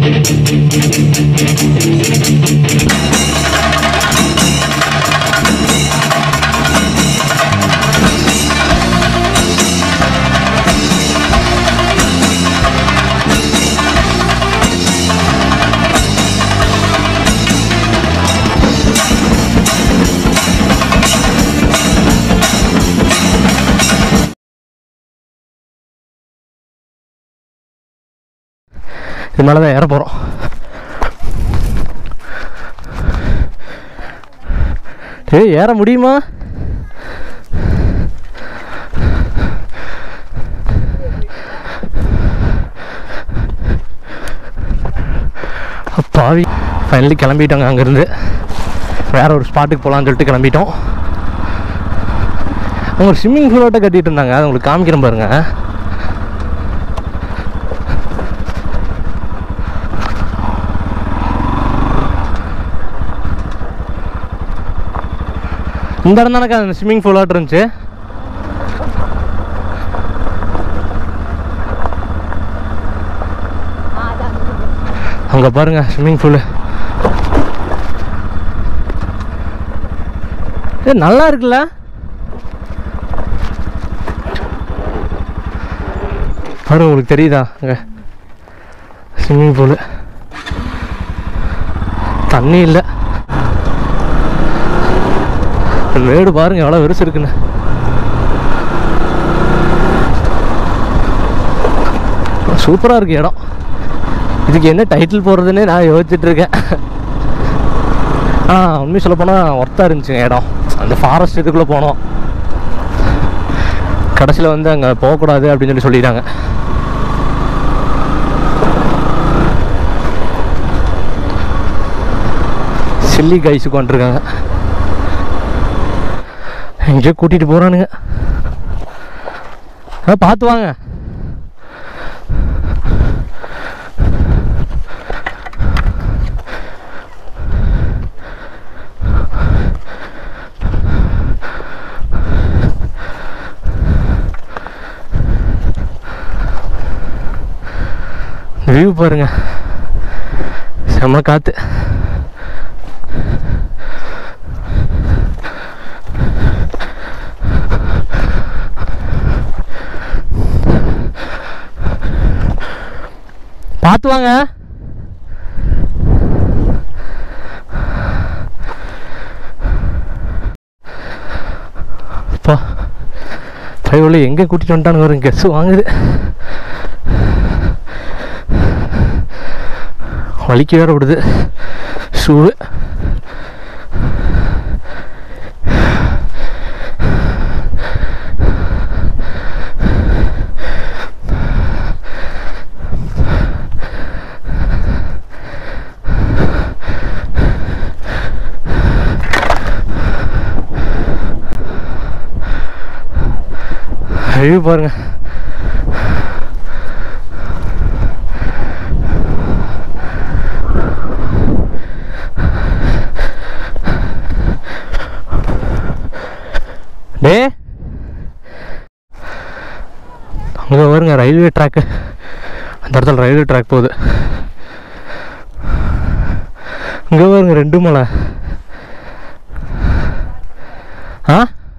இது மேலே தான் ஏற போகிறோம் ஏய் ஏற முடியுமா பாவி ஃபைனலி கிளம்பிட்டோங்க அங்கேருந்து வேற ஒரு ஸ்பாட்டுக்கு போகலான்னு சொல்லிட்டு கிளம்பிட்டோம் அவங்க ஒரு ஸ்விம்மிங் பூலோட்ட கட்டிட்டு இருந்தாங்க அதை உங்களுக்கு காமிக்கிறேன் பாருங்க இந்த இடம் தானக்கா அந்த ஸ்விம்மிங் பூலாட்டு இருந்துச்சு அங்கே பாருங்க ஸ்விம்மிங் பூலு ஏ நல்லா இருக்குல்ல பாருங்க உங்களுக்கு தெரியுதா அங்கே ஸ்விம்மிங் பூலு தண்ணி இல்லை மேடு பாருங்க எவ்வளோ வெறுசு இருக்குன்னு சூப்பராக இருக்கு இடம் இதுக்கு என்ன டைட்டில் போடுறதுன்னு நான் யோசிச்சுட்டு இருக்கேன் ஆனால் உண்மை சொல்ல போனால் ஒர்த்தாக இருந்துச்சுங்க இடம் அந்த ஃபாரஸ்ட் இதுக்குள்ளே போனோம் கடைசியில் வந்து அங்கே போகக்கூடாது அப்படின்னு சொல்லி சொல்லிட்டாங்க சில்லி கைஸுக்கு வந்துருக்காங்க எங்கேயோ கூட்டிகிட்டு போகிறானுங்க ஆ பார்த்து வாங்க வியூ பாருங்க செம்ம காத்து பார்த்து வாங்க அப்பா பைவல எங்கே கூட்டிட்டு வந்துட்டானு வரும் கெஸ் வாங்குது வலிக்கு வேற விடுது ஷூவு ஐயோ பாருங்க டே அங்கே பாருங்க ரயில்வே ட்ராக்கு அந்த இடத்துல ரயில்வே ட்ராக் போகுது இங்கே பாருங்க ரெண்டு மலை ஆ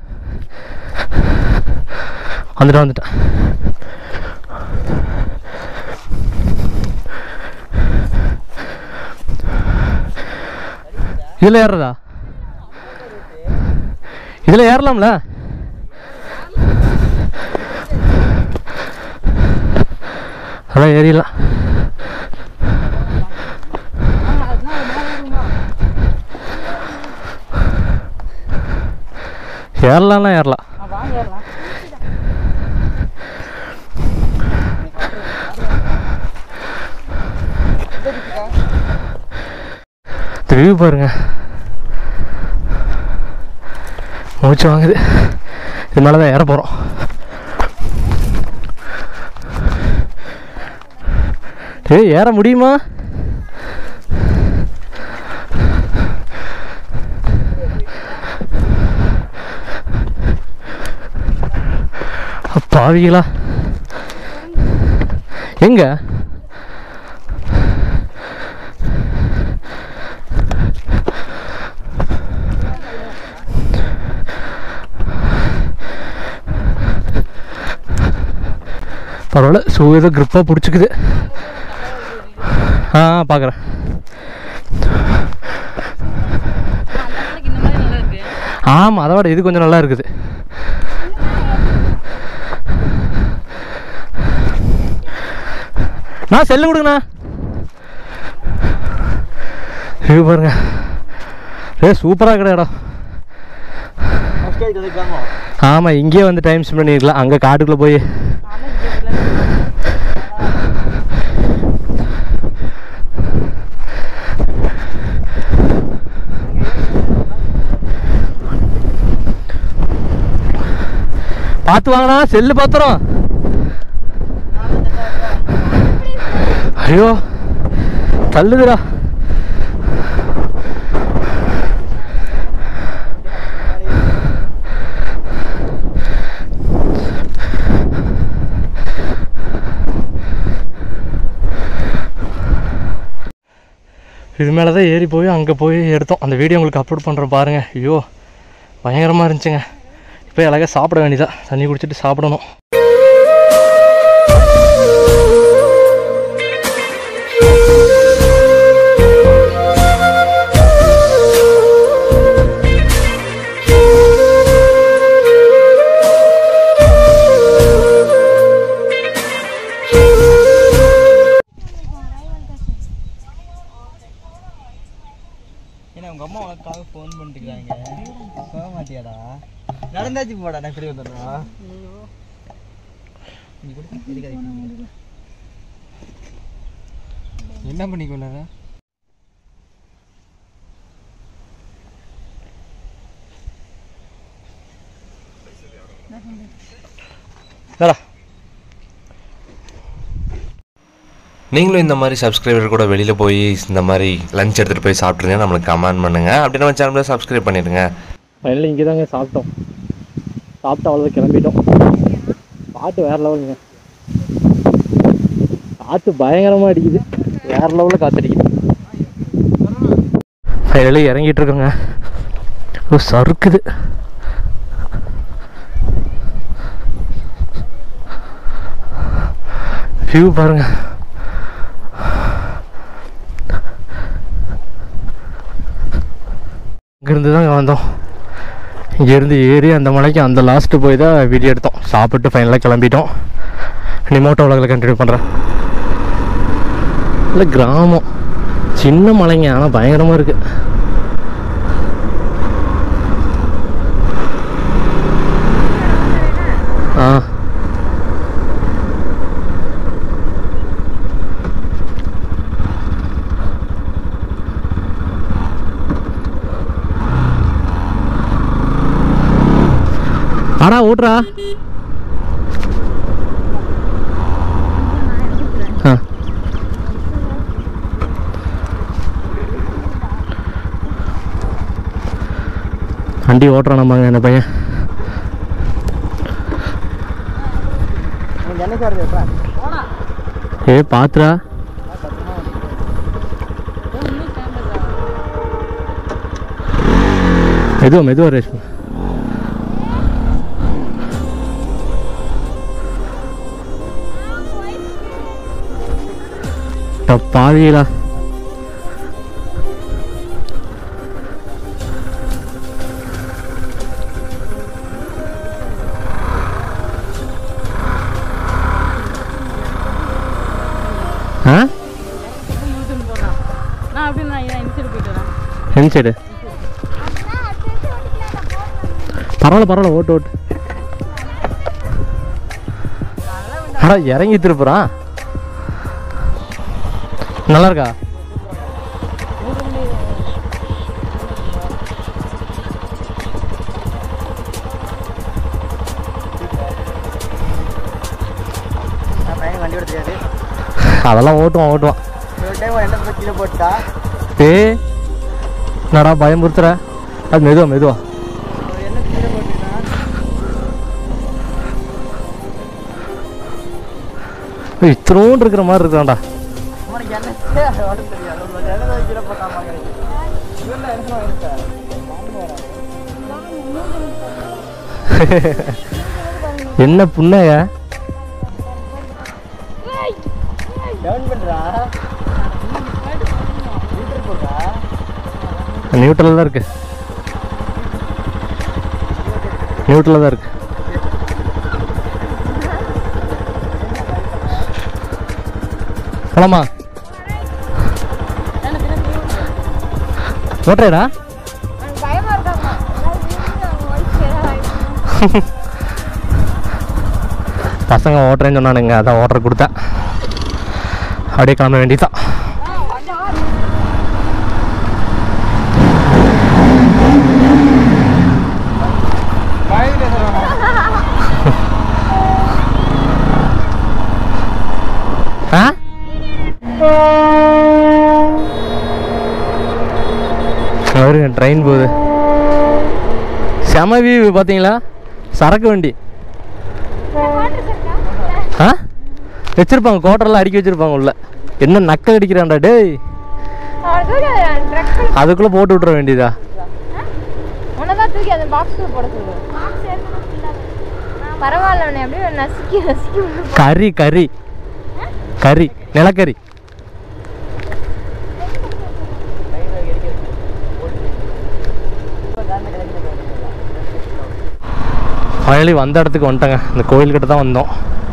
வந்துட்டேன் வந்துட்டேன் இதில் ஏறுறதா இதில் ஏறலாம்ல அதான் ஏறிடலாம் ஏறலாம்னா ஏறலாம் வியூ பாருங்க மூச்சு வாங்குது இது மேலே தான் ஏற போகிறோம் ஏய் ஏற முடியுமா பாவிகளா எங்க பரவாயில்ல ஷூ ஏதோ க்ரிப்பாக பிடிச்சிக்குது ஆ பார்க்குறேன் அந்த நாளைக்கு இந்த மாதிரி நல்லா இருக்கு ஆமாம் அதை விட இது கொஞ்சம் நல்லா இருக்குது நான் செல்லு கொடுங்கண்ணா இது பாருங்க ஏ சூப்பராக இருக்கிற இடம் ஆமாம் இங்கேயே வந்து டைம் ஸ்பெண்ட் பண்ணிருக்கலாம் அங்கே காட்டுக்குள்ளே போய் ஆனா இங்க உள்ள பார்த்து வாங்கண்ணா செல்லு பாத்திரம் ஐயோ தள்ளுதுடா இது மேலே தான் ஏறி போய் அங்கே போய் எடுத்தோம் அந்த வீடியோ உங்களுக்கு அப்லோட் பண்ணுறேன் பாருங்கள் ஐயோ பயங்கரமாக இருந்துச்சுங்க இப்போ அழகாக சாப்பிட வேண்டியதான் தண்ணி குடிச்சிட்டு சாப்பிடணும் ஏன்னா உங்க அம்மா உனக்காக ஃபோன் பண்ணிட்டுருக்காங்க போக மாட்டியாடா நடந்தாச்சு போடா நான் இப்படி வந்துடுறா என்ன பண்ணிக்கொள்ள வேடா நீங்களும் இந்த மாதிரி சப்ஸ்கிரைபர் கூட வெளியில் போய் இந்த மாதிரி லஞ்ச் எடுத்துகிட்டு போய் சாப்பிட்ருங்க நம்மளுக்கு கமெண்ட் பண்ணுங்கள் அப்படி நம்ம சேனலில் சப்ஸ்கிரைப் பண்ணிடுங்க ஃபைனலி இங்கே தாங்க சாப்பிட்டோம் சாப்பிட்டு அவ்வளோதான் கிளம்பிட்டோம் பாட்டு வேறு லெவலுங்க காற்று பயங்கரமாக அடிக்குது வேறு லெவலில் காற்று அடிக்குது ஃபைனலி இறங்கிட்டு இருக்கோங்க ஓ சறுக்குது வியூ பாருங்க இங்கேருந்து தான் வந்தோம் இங்கேருந்து ஏறி அந்த மலைக்கு அந்த லாஸ்ட்டு போய் தான் வீடியோ எடுத்தோம் சாப்பிட்டு ஃபைனலாக கிளம்பிட்டோம் நிமோட்டோ உலகில் கண்டினியூ பண்ணுறேன் இல்லை கிராமம் சின்ன மலைங்க ஆனால் பயங்கரமாக இருக்குது ஆ ஆடா ஓட்டுறா ஆ வண்டி ஓட்டுறானாமாங்க என்ன பையன் உனக்கு என்ன சார் கேட்பா ஏ பாத்துடா மெதுவா மெதுவா ரேஷ்மா பாதிகளா ஆ நான் அப்படி நான் இந்த சைடு போயிட்டு வரேன் எந்த சைடு பரவாயில்ல பரவாயில்ல ஓட்டு ஓட்டு அடா இறங்கி திருப்புறான் நல்லா இருக்கா நான் பையன் வண்டி ஓட தெரியாது அதெல்லாம் ஓட்டுவான் ஓட்டுவான் ஒரு டைம் ஒரு எண்ணெய் கீழே போட்டுட்டா ஏ என்னடா பயமுறுத்துற அது மெதுவா மெதுவா ஒரு எண்ணெய் கீழே போட்டுட்டா ஏய், இத்தினோண்டு இருக்கிற மாதிரி இருக்கான்டா உனக்கு எண்ணெய் ஓட தெரியாது ஒரு எண்ணெய் கீழே போட்டாமா இவன் என்ன எடுத்தேன் என்ன புண்ணைய டவுன் பண்ணுறா மீட்டர் போட்டா நியூட்ரலில் தான் இருக்கு நியூட்ரலில் தான் இருக்கு போலாமா ஓட்டுறா பசங்க ஓட்டுறேன்னு சொன்னானுங்க அதான் ஓட்டுற கொடுத்தேன் அப்படியே கிளம்ப வேண்டியதான் ஆ அவருங்க ட்ரெயின் போகுது செம வியூ பார்த்தீங்களா சரக்கு வண்டி ஆ வச்சிருப்பாங்க கோட்டரெல்லாம் அடுக்கி வச்சிருப்பாங்க உள்ள என்ன நக்கல் அடிக்கிறான்டா டேய் அதுக்குள்ள போட்டு விட்ற வேண்டியதா உன்னதான் தூக்கி அந்த பாக்ஸ்ல போட சொல்லு பரவாயில்ல உன்னை அப்படியே நசுக்கி நசுக்கி உள்ள போ. கறி கறி கறி நிலக்கறி ஃபைனலி வந்த இடத்துக்கு வந்துட்டேங்க இந்த கோயில்கிட்ட தான் வந்தோம்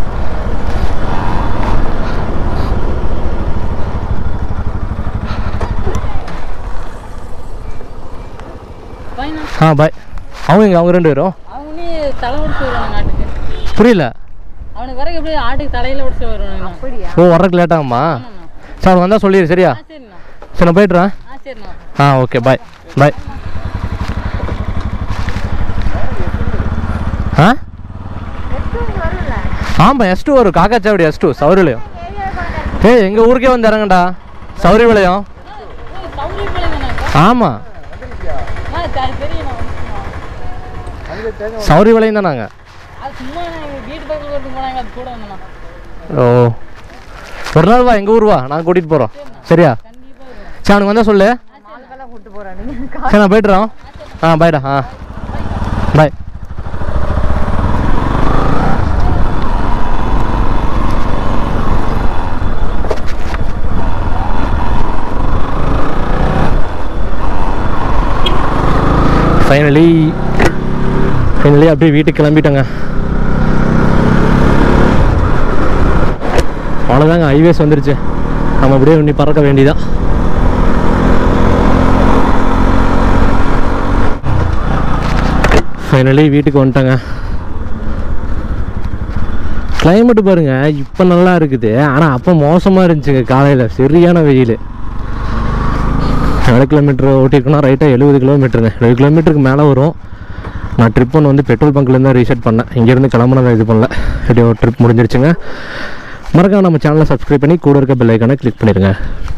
பையனா ஆ பாய் அவங்க எங்க அவங்க ரெண்டு பேரும் அவனே தலை உடிச்சு வருவாங்க ஆட்டுக்கு புரியல அவனுக்கு வர எப்படி ஆட்டுக்கு தலையில உடிச்சு வருவானுங்க அப்படியா ஓ வர்றதுக்கு லேட் ஆகுமா சரி அவன் வந்தால் சொல்லிடு சரியா ஆ சரிண்ணா சரி நான் போயிட்டுறேன் ஆ சரிண்ணா ஆ ஓகே பாய் பாய் ஆ ஆமாம் எஸ் டூ வரும் காக்காச்சாவடி எஸ் டூ சௌரிலையும் ஏய் எங்கள் ஊருக்கே வந்து இறங்கடா சௌரி விளையம் சவுரி பிள்ளைங்கண்ணா ஆமாம் ஆ சரி தெரியுண்ணா சௌரி விளையம் தான் நாங்கள் அது சும்மா நான் எங்க வீட்டு பக்கத்துல ஒருத்தங்க போனாங்க அது கூட வந்தேண்ணா ஓ ஒரு நாள் வா எங்கள் ஊர் வா நாங்கள் கூட்டிகிட்டு போகிறோம் சரியா சரி அவனுக்கு வந்தால் சொல்லு சரி நான் போய்ட்டுறோம் ஆ பாய்டா ஆ பாய் ஃபைனலி ஃபைனலி அப்படியே வீட்டுக்கு கிளம்பிட்டோங்க அவ்வளோதாங்க ஹைவேஸ் வந்துருச்சு நம்ம அப்படியே இன்னி பறக்க வேண்டியதான் ஃபைனலி வீட்டுக்கு வந்துட்டோங்க கிளைமேட் பாருங்க இப்போ நல்லா இருக்குது ஆனால் அப்போ மோசமாக இருந்துச்சுங்க காலையில் சரியான வெயில் எவ்வளோ கிலோமீட்டர் ஓட்டிருக்கோன்னா ரைட்டாக எழுபது கிலோமீட்டருங்க எழுபது கிலோமீட்டருக்கு மேலே வரும் நான் ட்ரிப் ஒன்று வந்து பெட்ரோல் பங்க்லேருந்து தான் ரீசெட் பண்ணேன் இங்கேருந்து கிளம்புனதை இது பண்ணல எப்படியோ ட்ரிப் முடிஞ்சிருச்சுங்க மறக்காம நம்ம சேனலை சப்ஸ்கிரைப் பண்ணி கூட இருக்க பெல் ஐக்கானை கிளிக் பண்ணிடுங்க